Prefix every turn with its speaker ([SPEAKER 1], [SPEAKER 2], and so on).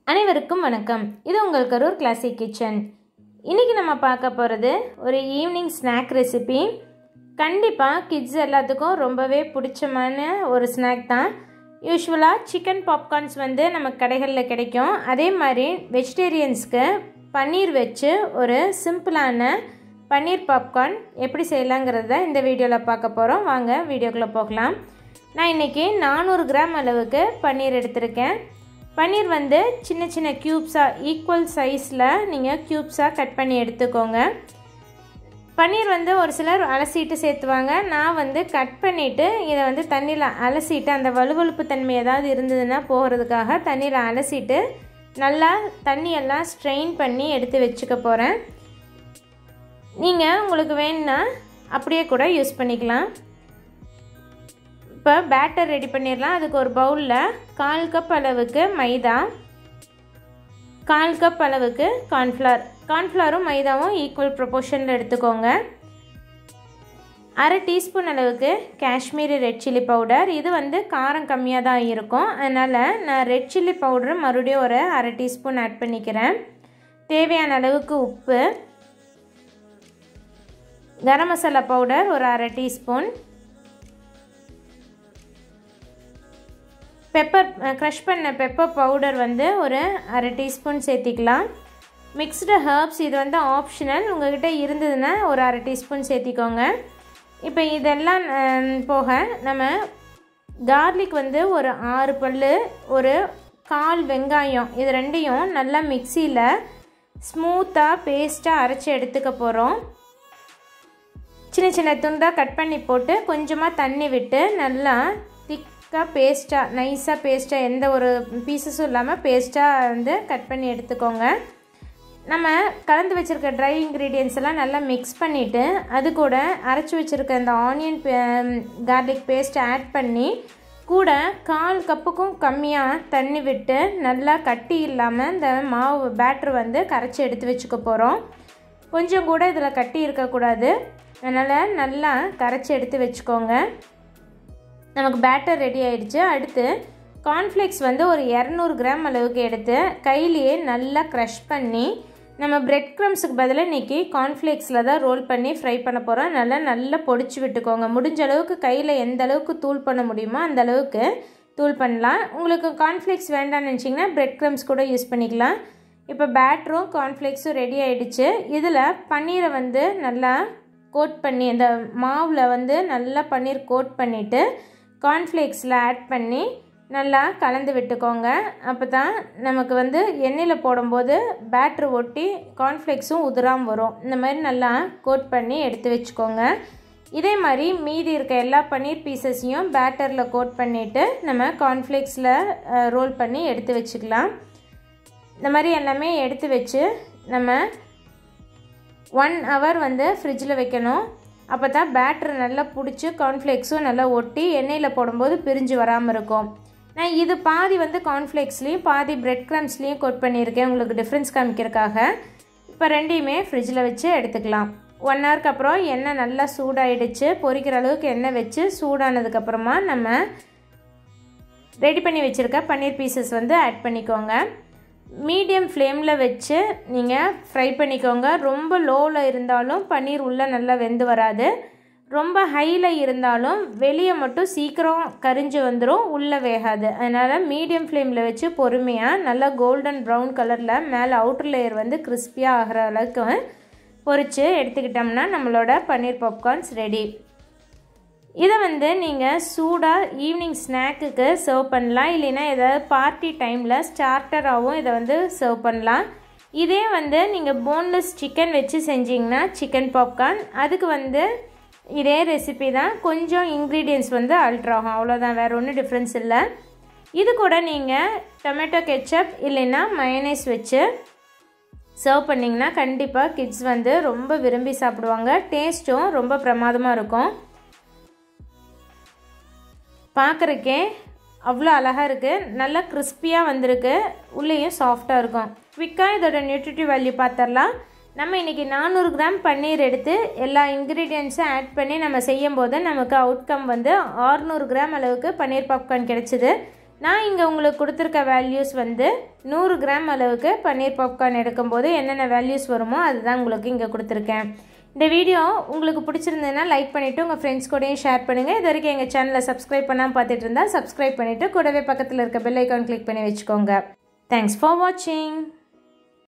[SPEAKER 1] அனைவருக்கும் வணக்கம் இது உங்கள் கரூர் கிளாசிக் கிச்சன் இன்றைக்கி நம்ம பார்க்க போகிறது ஒரு ஈவினிங் ஸ்நாக் ரெசிபி கண்டிப்பாக கிட்ஸ் எல்லாத்துக்கும் ரொம்பவே பிடிச்சமான ஒரு ஸ்நாக் தான் யூஸ்வலாக சிக்கன் பாப்கார்ன்ஸ் வந்து நம்ம கடைகளில் கிடைக்கும் அதே மாதிரி வெஜிடேரியன்ஸ்க்கு பன்னீர் வச்சு ஒரு சிம்பிளான பன்னீர் பாப்கார்ன் எப்படி செய்யலாங்கிறத இந்த வீடியோவில் பார்க்க போகிறோம் வாங்க வீடியோக்குள்ளே போகலாம் நான் இன்றைக்கி நானூறு கிராம் அளவுக்கு பன்னீர் எடுத்திருக்கேன் பன்னீர் வந்து சின்ன சின்ன க்யூப்ஸாக ஈக்குவல் சைஸில் நீங்கள் க்யூப்ஸாக கட் பண்ணி எடுத்துக்கோங்க பன்னீர் வந்து ஒரு சிலர் அலசிட்டு சேர்த்துவாங்க நான் வந்து கட் பண்ணிவிட்டு இதை வந்து தண்ணியில் அலசிட்டு அந்த வலுவழுப்பு தன்மை ஏதாவது இருந்ததுன்னா போகிறதுக்காக தண்ணியில் அலசிட்டு நல்லா தண்ணியெல்லாம் ஸ்ட்ரெயின் பண்ணி எடுத்து வச்சுக்க போகிறேன் நீங்கள் உங்களுக்கு வேணுன்னா அப்படியே கூட யூஸ் பண்ணிக்கலாம் இப்போ பேட்டர் ரெடி பண்ணிடலாம் அதுக்கு ஒரு பவுலில் கால் கப் அளவுக்கு மைதா கால் கப் அளவுக்கு கார்ன்ஃப்ளவர் கார்ன்ஃப்ளவரும் மைதாவும் ஈக்குவல் ப்ரொபோர்ஷனில் எடுத்துக்கோங்க அரை டீஸ்பூன் அளவுக்கு காஷ்மீரி ரெட் சில்லி பவுடர் இது வந்து காரம் கம்மியாக தான் இருக்கும் அதனால் நான் ரெட் சில்லி பவுடர் மறுபடியும் ஒரு அரை டீஸ்பூன் ஆட் பண்ணிக்கிறேன் தேவையான அளவுக்கு உப்பு கரம் மசாலா பவுடர் ஒரு அரை டீஸ்பூன் பெப்பர் க்ரஷ் பண்ண பெப்பர் பவுடர் வந்து ஒரு அரை டீஸ்பூன் சேர்த்திக்கலாம் மிக்ஸ்டு ஹர்ப்ஸ் இது வந்து ஆப்ஷனல் உங்கள்கிட்ட இருந்ததுன்னா ஒரு அரை டீஸ்பூன் சேர்த்திக்கோங்க இப்போ இதெல்லாம் போக நம்ம கார்லிக் வந்து ஒரு ஆறு பல் ஒரு கால் வெங்காயம் இது ரெண்டையும் நல்லா மிக்சியில் ஸ்மூத்தாக பேஸ்ட்டாக அரைச்சி எடுத்துக்க போகிறோம் சின்ன சின்ன துண்டாக கட் பண்ணி போட்டு கொஞ்சமாக தண்ணி விட்டு நல்லா திக்காக பேஸ்ட்டாக நைஸாக பேஸ்ட்டாக எந்த ஒரு பீசஸும் இல்லாமல் பேஸ்ட்டாக வந்து கட் பண்ணி எடுத்துக்கோங்க நம்ம கலந்து வச்சுருக்க ட்ரை இன்க்ரீடியன்ஸ் எல்லாம் நல்லா மிக்ஸ் பண்ணிவிட்டு அது கூட அரைச்சி வச்சுருக்க இந்த ஆனியன் கார்லிக் பேஸ்ட்டை ஆட் பண்ணி கூட கால் கப்புக்கும் கம்மியாக தண்ணி விட்டு நல்லா கட்டி இல்லாமல் இந்த மாவு பேட்ரு வந்து கரைச்சி எடுத்து வச்சுக்க போகிறோம் கொஞ்சம் கூட இதில் கட்டி இருக்கக்கூடாது அதனால் நல்லா கரைச்சி எடுத்து வச்சுக்கோங்க நமக்கு பேட்டர் ரெடி ஆயிடுச்சு அடுத்து கார்ன்ஃப்ளேக்ஸ் வந்து ஒரு இரநூறு கிராம் அளவுக்கு எடுத்து கையிலேயே நல்லா க்ரஷ் பண்ணி நம்ம பிரெட் க்ரம்ஸுக்கு பதிலாக இன்றைக்கி கார்ன்ஃப்ளேக்ஸில் தான் ரோல் பண்ணி ஃப்ரை பண்ண போகிறோம் நல்லா நல்லா பொடிச்சு விட்டுக்கோங்க முடிஞ்ச அளவுக்கு கையில் எந்த அளவுக்கு தூள் பண்ண முடியுமோ அந்த அளவுக்கு தூள் பண்ணலாம் உங்களுக்கு கார்ன்ஃப்ளேக்ஸ் வேண்டாம்னு நினச்சிங்கன்னா பிரெட் க்ரம்ஸ் கூட யூஸ் பண்ணிக்கலாம் இப்போ பேட்டரும் கார்ன்ஃப்ளேக்ஸும் ரெடி ஆகிடுச்சு இதில் பன்னீரை வந்து நல்லா கோட் பண்ணி அந்த மாவில் வந்து நல்லா பன்னீர் கோட் பண்ணிவிட்டு கார்ன்ஃப்ளேக்ஸில் ஆட் பண்ணி நல்லா கலந்து விட்டுக்கோங்க அப்போ தான் நமக்கு வந்து எண்ணெயில் போடும்போது பேட்ரு ஒட்டி கார்ன்ஃப்ளேக்ஸும் உதிராமல் வரும் இந்த மாதிரி நல்லா கோட் பண்ணி எடுத்து வச்சுக்கோங்க இதே மாதிரி மீதி இருக்க எல்லா பன்னீர் பீசஸையும் பேட்டரில் கோட் பண்ணிவிட்டு நம்ம கார்ன்ஃப்ளேக்ஸில் ரோல் பண்ணி எடுத்து வச்சுக்கலாம் இந்த மாதிரி எல்லாமே எடுத்து வச்சு நம்ம ஒன் ஹவர் வந்து ஃப்ரிட்ஜில் வைக்கணும் அப்போ தான் பேட்ரு நல்லா பிடிச்சி கார்ன்ஃப்ளேக்ஸும் நல்லா ஒட்டி எண்ணெயில் போடும்போது பிரிஞ்சு வராமல் இருக்கும் நான் இது பாதி வந்து கார்ன்ஃப்ளேக்ஸ்லேயும் பாதி பிரெட் க்ரம்ஸ்லேயும் கோட் பண்ணியிருக்கேன் உங்களுக்கு டிஃப்ரென்ஸ் காமிக்கிறதுக்காக இப்போ ரெண்டையுமே ஃப்ரிட்ஜில் வச்சு எடுத்துக்கலாம் ஒன் ஹவருக்கு அப்புறம் எண்ணெய் நல்லா சூடாயிடுச்சு பொரிக்கிற அளவுக்கு எண்ணெய் வச்சு சூடானதுக்கப்புறமா நம்ம ரெடி பண்ணி வச்சுருக்க பன்னீர் பீசஸ் வந்து ஆட் பண்ணிக்கோங்க மீடியம் ஃப்ளேமில் வச்சு நீங்கள் ஃப்ரை பண்ணிக்கோங்க ரொம்ப லோவில் இருந்தாலும் பன்னீர் உள்ளே நல்லா வெந்து வராது ரொம்ப ஹையில் இருந்தாலும் வெளியே மட்டும் சீக்கிரம் கரிஞ்சு வந்துடும் உள்ளே வேகாது அதனால் மீடியம் ஃப்ளேமில் வச்சு பொறுமையாக நல்லா கோல்டன் ப்ரௌன் கலரில் மேலே அவுட்டர் லேயர் வந்து கிறிஸ்பியாக ஆகிற அளவுக்கு பொரித்து எடுத்துக்கிட்டோம்னா நம்மளோட பன்னீர் பாப்கார்ன்ஸ் ரெடி இதை வந்து நீங்கள் சூடாக ஈவினிங் ஸ்நாக்குக்கு சர்வ் பண்ணலாம் இல்லைன்னா ஏதாவது பார்ட்டி டைமில் ஸ்டார்டராகவும் இதை வந்து சர்வ் பண்ணலாம் இதே வந்து நீங்கள் போன்லெஸ் சிக்கன் வச்சு செஞ்சிங்கன்னா சிக்கன் பாப்கார்ன் அதுக்கு வந்து இதே ரெசிபி தான் கொஞ்சம் இன்க்ரீடியன்ஸ் வந்து அல்ட்ராகும் அவ்வளோதான் வேறு ஒன்றும் டிஃப்ரென்ஸ் இல்லை இது கூட நீங்கள் டொமேட்டோ கெச்சப் இல்லைன்னா மயனைஸ் வச்சு சர்வ் பண்ணிங்கன்னா கண்டிப்பாக கிட்ஸ் வந்து ரொம்ப விரும்பி சாப்பிடுவாங்க டேஸ்ட்டும் ரொம்ப பிரமாதமாக இருக்கும் பார்க்குறக்கே அவ்வளோ அழகாக இருக்குது நல்லா கிறிஸ்பியாக வந்திருக்கு உள்ளேயும் சாஃப்டாக இருக்கும் குவிக்காக இதோட நியூட்ரிட்டிவ் வேல்யூ பார்த்துடலாம் நம்ம இன்றைக்கி நானூறு கிராம் பன்னீர் எடுத்து எல்லா இன்க்ரீடியன்ஸும் ஆட் பண்ணி நம்ம செய்யும் போது நமக்கு அவுட்கம் வந்து ஆறுநூறு கிராம் அளவுக்கு பன்னீர் பாப்கார்ன் கிடச்சிது நான் இங்கே உங்களுக்கு கொடுத்துருக்க வேல்யூஸ் வந்து நூறு கிராம் அளவுக்கு பன்னீர் பாப்கார்ன் எடுக்கும்போது என்னென்ன வேல்யூஸ் வருமோ அதுதான் உங்களுக்கு இங்கே கொடுத்துருக்கேன் இந்த வீடியோ உங்களுக்கு பிடிச்சிருந்ததுன்னா லைக் பண்ணிவிட்டு உங்கள் ஃப்ரெண்ட்ஸ் கூடயும் ஷேர் பண்ணுங்கள் இது வரைக்கும் எங்கள் சேனலை சப்ஸ்கிரைப் பண்ணாமல் பார்த்துட்டு இருந்தால் சப்ஸ்கிரைப் பண்ணிவிட்டு கூடவே பக்கத்தில் இருக்க பெல் ஐக்கான் கிளிக் பண்ணி வச்சுக்கோங்க தேங்க்ஸ் ஃபார் வாட்சிங்